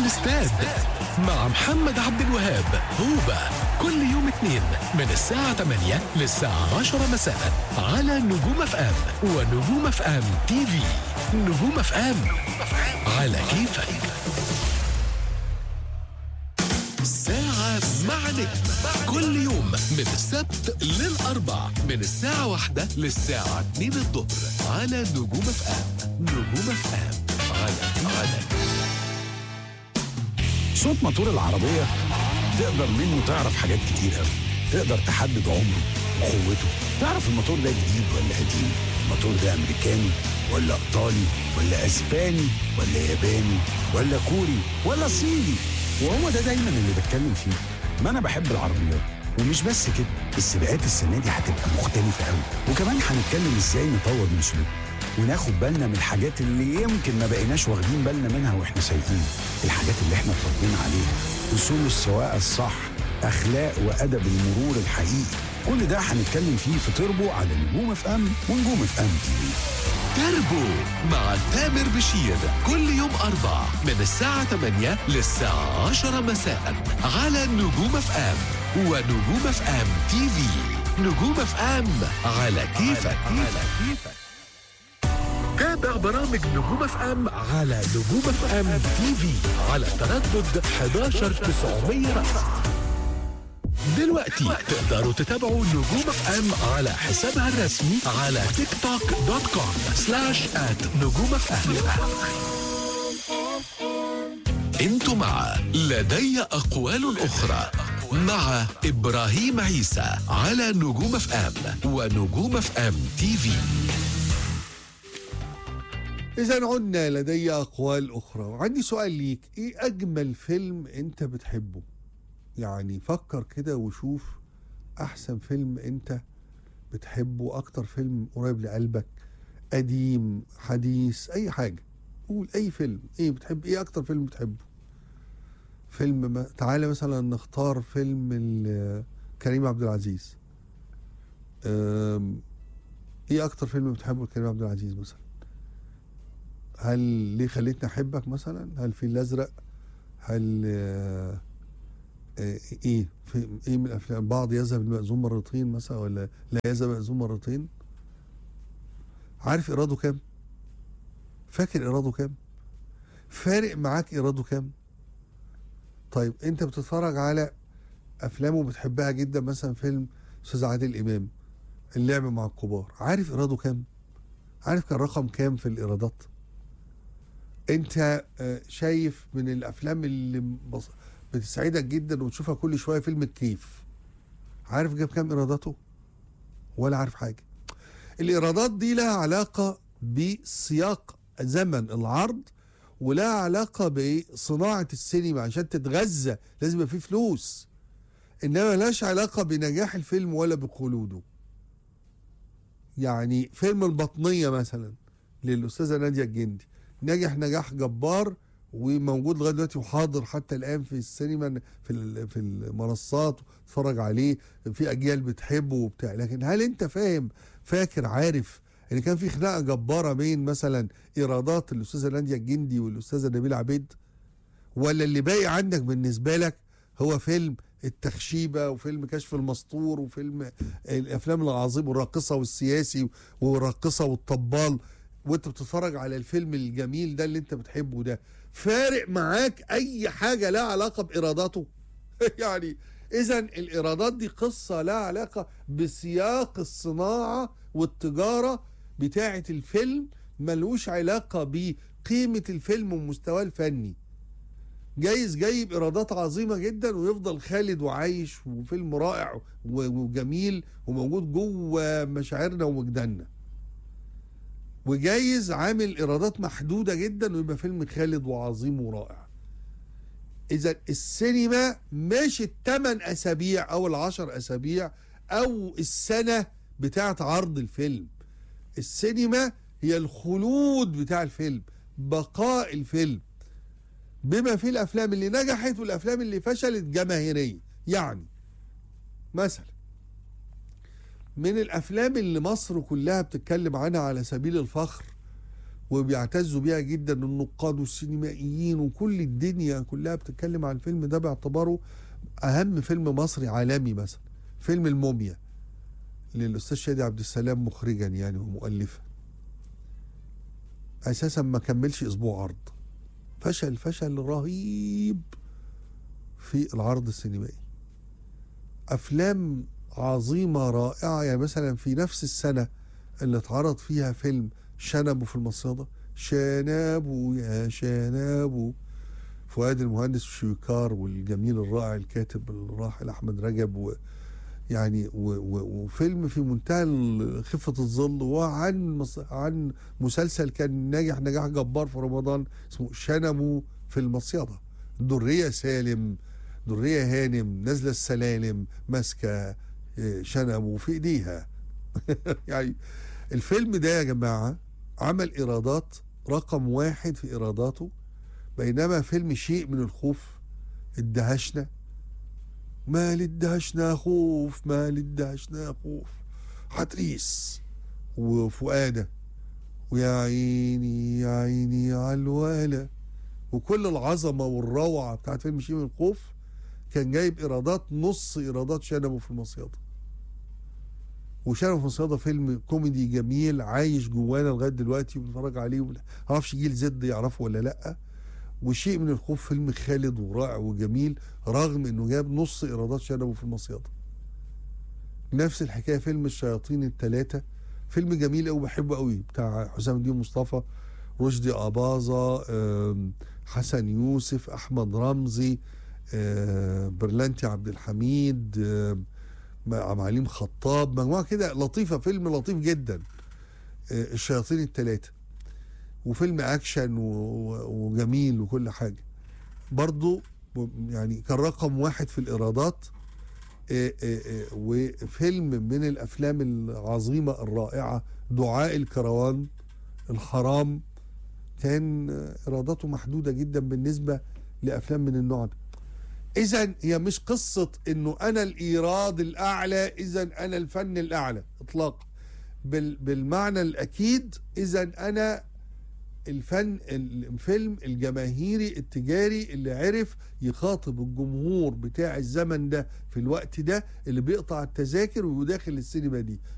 الاستاد مع محمد عبد الوهاب هوبا كل يوم اثنين من الساعة 8 للساعة 10 مساء على نجوم اف ام ونجوم اف ام تي في نجوم اف ام على كيفك ساعة مع نجم كل يوم من السبت للأربع من الساعة واحدة للساعة 2 الظهر على نجوم اف ام نجوم اف ام على على صوت موتور العربية تقدر منه تعرف حاجات كتير قوي تقدر تحدد عمره وقوته تعرف الموتور ده جديد ولا قديم الموتور ده أمريكاني ولا إيطالي ولا أسباني ولا ياباني ولا كوري ولا صيني وهو ده دايما اللي بتكلم فيه ما أنا بحب العربيات ومش بس كده السباقات السنة دي هتبقى مختلفة قوي وكمان هنتكلم ازاي نطور من سلوكنا وناخد بالنا من الحاجات اللي يمكن ما بقيناش واخدين بالنا منها واحنا سايقين الحاجات اللي احنا اتربينا عليها اصول السواقه الصح اخلاق وادب المرور الحقيقي كل ده هنتكلم فيه في تربو على نجوم اف ام ونجوم اف ام تي في تربو مع تامر بشير كل يوم أربع من الساعة 8 للساعة 10 مساء على نجوم اف ام ونجوم اف ام تي في نجوم اف ام على كيفك على كيفك تابع برامج نجوم اف ام على نجوم اف ام تي في على تردد 11900 رأس دلوقتي تقدروا تتابعوا نجوم اف ام على حسابها الرسمي على تيك توك دوت كوم سلاش ات نجوم اف ام انتوا مع لدي اقوال اخرى مع ابراهيم عيسى على نجوم اف ام ونجوم اف ام تي في إذا عدنا لدي أقوال أخرى وعندي سؤال ليك إيه أجمل فيلم أنت بتحبه؟ يعني فكر كده وشوف أحسن فيلم أنت بتحبه أكتر فيلم قريب لقلبك قديم حديث أي حاجة قول أي فيلم إيه بتحب إيه أكتر فيلم بتحبه؟ فيلم ما تعالى مثلا نختار فيلم ال- كريم عبد العزيز أم، إيه أكتر فيلم بتحبه لكريم عبد العزيز مثلا؟ هل ليه خليتني احبك مثلا هل في الازرق هل آه، آه، ايه في ايه من الافلام بعض يذهب المأذون مرتين مثلا ولا لا يذهب المأذون مرتين عارف ايراده كام فاكر ايراده كام فارق معاك ايراده كام طيب انت بتتفرج على افلام وبتحبها جدا مثلا فيلم استاذ عادل امام اللعب مع الكبار عارف ايراده كام عارف كان رقم كام في الايرادات انت آه، شايف من الافلام اللي بص- بتسعدك جدا وتشوفها كل شويه فيلم الكيف عارف جاب كام ايراداته ولا عارف حاجه الايرادات دي لها علاقه بسياق زمن العرض ولها علاقه بصناعه السينما عشان تتغذى لازم يبقى فيه فلوس انما ملهاش علاقه بنجاح الفيلم ولا بخلوده يعني فيلم البطنيه مثلا للاستاذه ناديه الجندي نجح نجاح جبار وموجود لغايه دلوقتي وحاضر حتى الان في السينما في ال- في المنصات تتفرج عليه في اجيال بتحبه وبتاع لكن هل انت فاهم فاكر عارف ان كان في خناقه جباره بين مثلا ايرادات الاستاذه ناديه الجندي والاستاذه نبيله عبيد ولا اللي باقي عندك بالنسبه لك هو فيلم التخشيبه وفيلم كشف المستور وفيلم الافلام العظيم والراقصه والسياسي والراقصه والطبال وانت بتتفرج على الفيلم الجميل ده اللي انت بتحبه ده فارق معاك اي حاجه لها علاقه بايراداته يعني اذا الايرادات دي قصه لها علاقه بسياق الصناعه والتجاره بتاعه الفيلم ملوش علاقه بقيمه الفيلم ومستواه الفني جايز جايب ايرادات عظيمه جدا ويفضل خالد وعايش وفيلم رائع و- وجميل وموجود جوه مشاعرنا ووجداننا وجايز عامل ايرادات محدوده جدا ويبقى فيلم خالد وعظيم ورائع اذا السينما مش الثمان اسابيع او العشر اسابيع او السنه بتاعه عرض الفيلم السينما هي الخلود بتاع الفيلم بقاء الفيلم بما فيه الافلام اللي نجحت والافلام اللي فشلت جماهيريا يعني مثلا من الافلام اللي مصر كلها بتتكلم عنها على سبيل الفخر وبيعتزوا بيها جدا النقاد والسينمائيين وكل الدنيا كلها بتتكلم عن الفيلم ده باعتباره اهم فيلم مصري عالمي مثلا فيلم الموميا للاستاذ شادي عبد السلام مخرجا يعني ومؤلفا اساسا ما كملش اسبوع عرض فشل فشل رهيب في العرض السينمائي افلام عظيمه رائعه يعني مثلا في نفس السنه اللي اتعرض فيها فيلم شنبه في المصيده شنبه يا شنبه فؤاد المهندس وشويكار والجميل الرائع الكاتب الراحل احمد رجب و يعني و و وفيلم في منتهى ال- خفه الظل وعن مس- عن مسلسل كان ناجح نجاح جبار في رمضان اسمه شنبه في المصيده دريه سالم دريه هانم نازله السلالم ماسكه آه، شنبه في ايديها يعني الفيلم ده يا جماعه عمل ايرادات رقم واحد في ايراداته بينما فيلم شيء من الخوف ادهشنا ما ادهشنا خوف ما ادهشنا خوف حتريس وفؤاده ويا عيني يا عيني على الولا وكل العظمه والروعه بتاعت فيلم شيء من الخوف كان جايب ايرادات نص ايرادات شنبه في المصيده وشنبه في المصيده فيلم كوميدي جميل عايش جوانا لغايه دلوقتي وبنتفرج عليه وما اعرفش جيل زد يعرفه ولا لا وشيء من الخوف فيلم خالد ورائع وجميل رغم انه جاب نص ايرادات شنبه في المصيده نفس الحكايه فيلم الشياطين الثلاثه فيلم جميل قوي بحبه قوي بتاع حسام الدين مصطفى رشدي اباظه آم، حسن يوسف احمد رمزي آم، برلانتي عبد الحميد آم، عبد الحليم خطاب مجموعه كده لطيفه فيلم لطيف جدا آه، الشياطين الثلاثه وفيلم اكشن و- و- وجميل وكل حاجه برضو يعني كان رقم واحد في الايرادات آه، آه، آه، وفيلم من الافلام العظيمه الرائعه دعاء الكروان الحرام كان آه، ايراداته محدوده جدا بالنسبه لافلام من النوع ده اذا هي مش قصه انه انا الايراد الاعلى اذا انا الفن الاعلى اطلاقا بال بالمعنى الاكيد اذا انا الفن الفيلم الجماهيري التجاري اللي عرف يخاطب الجمهور بتاع الزمن ده في الوقت ده اللي بيقطع التذاكر ويداخل السينما دي